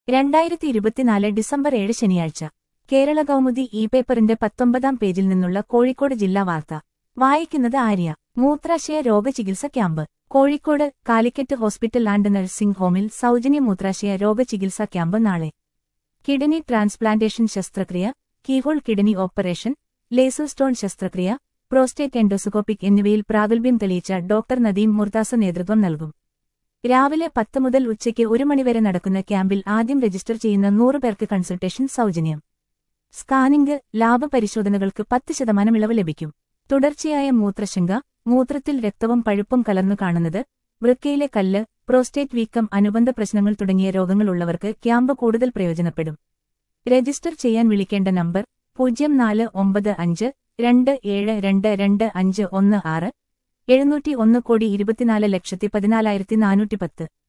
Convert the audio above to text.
രണ്ടായിരത്തി ഇരുപത്തിനാല് ഡിസംബർ ഏഴ് ശനിയാഴ്ച കേരള കൗമുദി ഇ പേപ്പറിന്റെ പത്തൊമ്പതാം പേജിൽ നിന്നുള്ള കോഴിക്കോട് ജില്ലാ വാർത്ത വായിക്കുന്നത് ആര്യ മൂത്രാശയ രോഗചികിത്സ camp Kozhikode Calicut hospital and nursing ഹോമിൽ സൗജന്യ മൂത്രാശയ രോഗചികിത്സാ ക്യാമ്പ് നാളെ കിഡനി ട്രാൻസ്പ്ലാന്റേഷൻ ശസ്ത്രക്രിയ keyhole kidney operation laser stone ശസ്ത്രക്രിയ പ്രോസ്റ്റേറ്റ് എൻഡോസ്കോപ്പിക് എന്നിവയിൽ പ്രാഗൽഭ്യം തെളിയിച്ച ഡോക്ടർ നദീം മുർദാസ നേതൃത്വം നൽകും രാവിലെ പത്ത് മുതൽ ഉച്ചയ്ക്ക് ഒരു മണിവരെ നടക്കുന്ന ക്യാമ്പിൽ ആദ്യം രജിസ്റ്റർ ചെയ്യുന്ന നൂറ് പേർക്ക് കൺസൾട്ടേഷൻ സൗജന്യം സ്കാനിംഗ് ലാബ് പരിശോധനകൾക്ക് പത്ത് ശതമാനം ഇളവ് ലഭിക്കും തുടർച്ചയായ മൂത്രശങ്ക മൂത്രത്തിൽ രക്തവും പഴുപ്പും കലർന്നു കാണുന്നത് വൃക്കയിലെ കല്ല് പ്രോസ്റ്റേറ്റ് വീക്കം അനുബന്ധ പ്രശ്നങ്ങൾ തുടങ്ങിയ രോഗങ്ങളുള്ളവർക്ക് ക്യാമ്പ് കൂടുതൽ പ്രയോജനപ്പെടും രജിസ്റ്റർ ചെയ്യാൻ വിളിക്കേണ്ട നമ്പർ പൂജ്യം നാല് ഒമ്പത് അഞ്ച് രണ്ട് ഏഴ് രണ്ട് രണ്ട് അഞ്ച് ഒന്ന് ആറ് എഴുന്നൂറ്റി ഒന്ന് കോടി ഇരുപത്തിനാല് ലക്ഷത്തി പതിനാലായിരത്തി നാനൂറ്റി പത്ത്